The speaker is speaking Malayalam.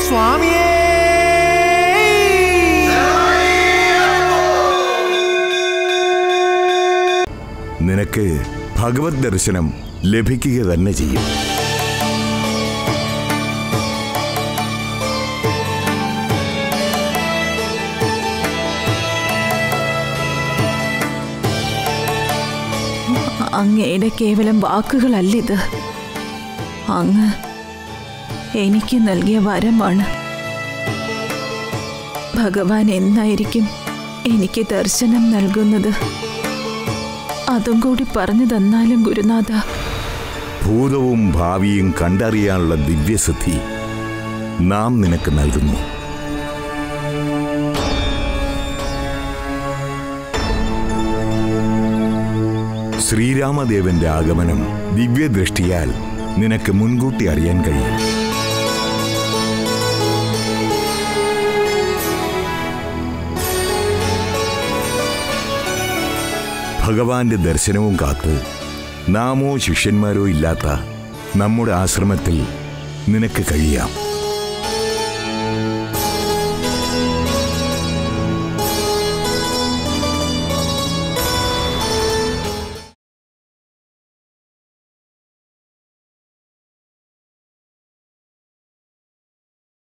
സ്വാമിയേ നിനക്ക് ഭഗവത് ദർശനം ലഭിക്കുക തന്നെ ചെയ്യും അങ്ങയുടെ കേവലം വാക്കുകളല്ലിത് അങ്ങ് എനിക്ക് നൽകിയ വരമാണ് ഭഗവാൻ എന്നായിരിക്കും എനിക്ക് ദർശനം നൽകുന്നത് അതും കൂടി പറഞ്ഞു തന്നാലും ഗുരുനാഥ ഭൂതവും ഭാവിയും കണ്ടറിയാനുള്ള ദിവ്യസിദ്ധി നാം നിനക്ക് നൽകുന്നു ശ്രീരാമദേവന്റെ ആഗമനം ദിവ്യദൃഷ്ടിയാൽ നിനക്ക് മുൻകൂട്ടി അറിയാൻ കഴിയും ഭഗവാന്റെ ദർശനവും കാത്ത് നാമോ ശിഷ്യന്മാരോ ഇല്ലാത്ത നമ്മുടെ ആശ്രമത്തിൽ നിനക്ക് കഴിയാം